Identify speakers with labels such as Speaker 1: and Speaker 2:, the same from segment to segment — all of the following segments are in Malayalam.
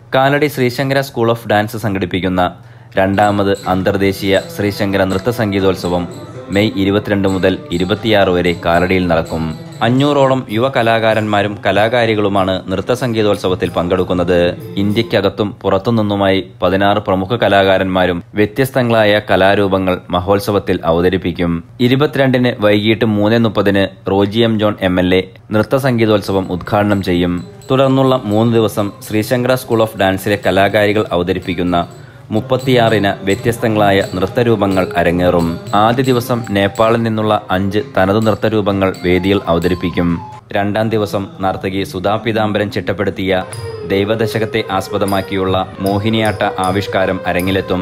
Speaker 1: Kalady Sreesankara school of dance സംഘടിപ്പിക്കുന്ന രണ്ടാമത് അന്തർദേശീയ ശ്രീശങ്കര നൃത്ത സംഗീതോത്സവം മെയ് ഇരുപത്തിരണ്ട് മുതൽ ഇരുപത്തിയാറ് വരെ കാലടിയിൽ നടക്കും അഞ്ഞൂറോളം യുവ കലാകാരന്മാരും കലാകാരികളുമാണ് നൃത്ത സംഗീതോത്സവത്തിൽ പങ്കെടുക്കുന്നത് ഇന്ത്യക്കകത്തും പുറത്തുനിന്നുമായി പതിനാറ് പ്രമുഖ കലാകാരന്മാരും വ്യത്യസ്തങ്ങളായ കലാരൂപങ്ങൾ മഹോത്സവത്തിൽ അവതരിപ്പിക്കും ഇരുപത്തിരണ്ടിന് വൈകിട്ട് മൂന്ന് മുപ്പതിന് Roji M John M L A നൃത്ത സംഗീതോത്സവം ഉദ്ഘാടനം ചെയ്യും തുടർന്നുള്ള മൂന്ന് ദിവസം ശ്രീശങ്കര സ്കൂൾ ഓഫ് ഡാൻസിലെ കലാകാരികൾ അവതരിപ്പിക്കുന്ന മുപ്പത്തിയാറിന് വ്യത്യസ്തങ്ങളായ നൃത്തരൂപങ്ങൾ അരങ്ങേറും ആദ്യ ദിവസം നേപ്പാളിൽ നിന്നുള്ള അഞ്ച് തനതു നൃത്തരൂപങ്ങൾ വേദിയിൽ അവതരിപ്പിക്കും രണ്ടാം ദിവസം നർത്തകി സുധാ പീതാംബരൻ ചിട്ടപ്പെടുത്തിയ ദൈവദശകത്തെ ആസ്പദമാക്കിയുള്ള മോഹിനിയാട്ട ആവിഷ്കാരം അരങ്ങിലെത്തും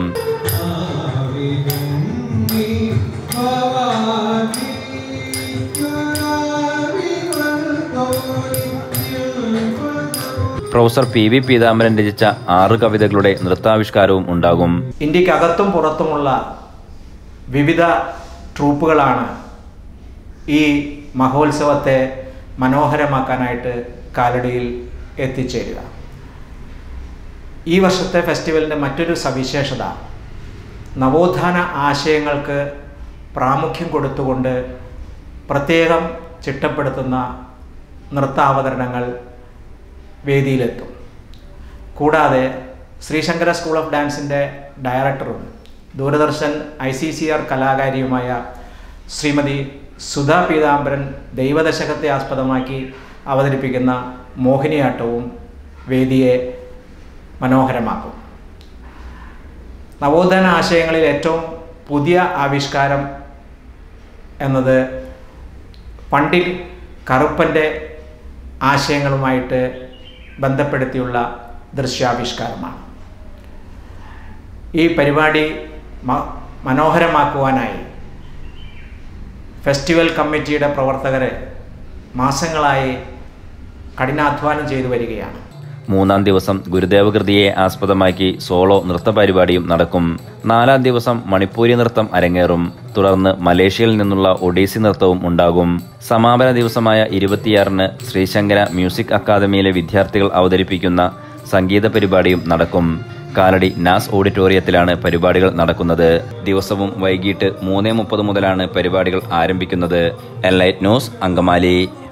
Speaker 1: പ്രൊഫസർ പി വി പീതാംബരൻ രചിച്ച ആറ് കവിതകളുടെ നൃത്താവിഷ്കാരവും ഉണ്ടാകും
Speaker 2: ഇന്ത്യക്കകത്തും പുറത്തുമുള്ള വിവിധ ട്രൂപ്പുകളാണ് ഈ മഹോത്സവത്തെ മനോഹരമാക്കാനായിട്ട് കാലടിയിൽ എത്തിച്ചേരുക ഈ വർഷത്തെ ഫെസ്റ്റിവലിൻ്റെ മറ്റൊരു സവിശേഷത നവോത്ഥാന ആശയങ്ങൾക്ക് പ്രാമുഖ്യം കൊടുത്തുകൊണ്ട് പ്രത്യേകം ചിട്ടപ്പെടുത്തുന്ന നൃത്താവതരണങ്ങൾ വേദിയിലെത്തും കൂടാതെ ശ്രീശങ്കര സ്കൂൾ ഓഫ് ഡാൻസിൻ്റെ ഡയറക്ടറും Doordarshan I C C R കലാകാരിയുമായ ശ്രീമതി സുധാ പീതാംബരൻ ദൈവദശകത്തെ ആസ്പദമാക്കി അവതരിപ്പിക്കുന്ന മോഹിനിയാട്ടവും വേദിയെ മനോഹരമാക്കും നവോത്ഥാന ആശയങ്ങളിൽ ഏറ്റവും പുതിയ ആവിഷ്കാരം എന്നത് പണ്ഡിറ്റ് കറുപ്പൻ്റെ ആശയങ്ങളുമായിട്ട് ബന്ധപ്പെടുത്തിയുള്ള ദൃശ്യാവിഷ്കാരമാണ് ഈ പരിപാടി മ- മനോഹരമാക്കുവാനായി ഫെസ്റ്റിവൽ കമ്മിറ്റിയുടെ പ്രവർത്തകർ മാസങ്ങളായി കഠിനാധ്വാനം ചെയ്തു വരികയാണ്
Speaker 1: മൂന്നാം ദിവസം ഗുരുദേവകൃതിയെ ആസ്പദമാക്കി സോളോ നൃത്ത പരിപാടിയും നടക്കും നാലാം ദിവസം മണിപ്പൂരി നൃത്തം അരങ്ങേറും തുടർന്ന് മലേഷ്യയിൽ നിന്നുള്ള ഒഡീസി നൃത്തവും ഉണ്ടാകും സമാപന ദിവസമായ ഇരുപത്തിയാറിന് ശ്രീശങ്കര മ്യൂസിക് അക്കാദമിയിലെ വിദ്യാർത്ഥികൾ അവതരിപ്പിക്കുന്ന സംഗീത പരിപാടിയും നടക്കും കാലടി നാസ് ഓഡിറ്റോറിയത്തിലാണ് പരിപാടികൾ നടക്കുന്നത് ദിവസവും വൈകിട്ട് മൂന്ന് മുപ്പത് മുതലാണ് പരിപാടികൾ ആരംഭിക്കുന്നത് എൻലൈറ്റ് ന്യൂസ് അങ്കമാലി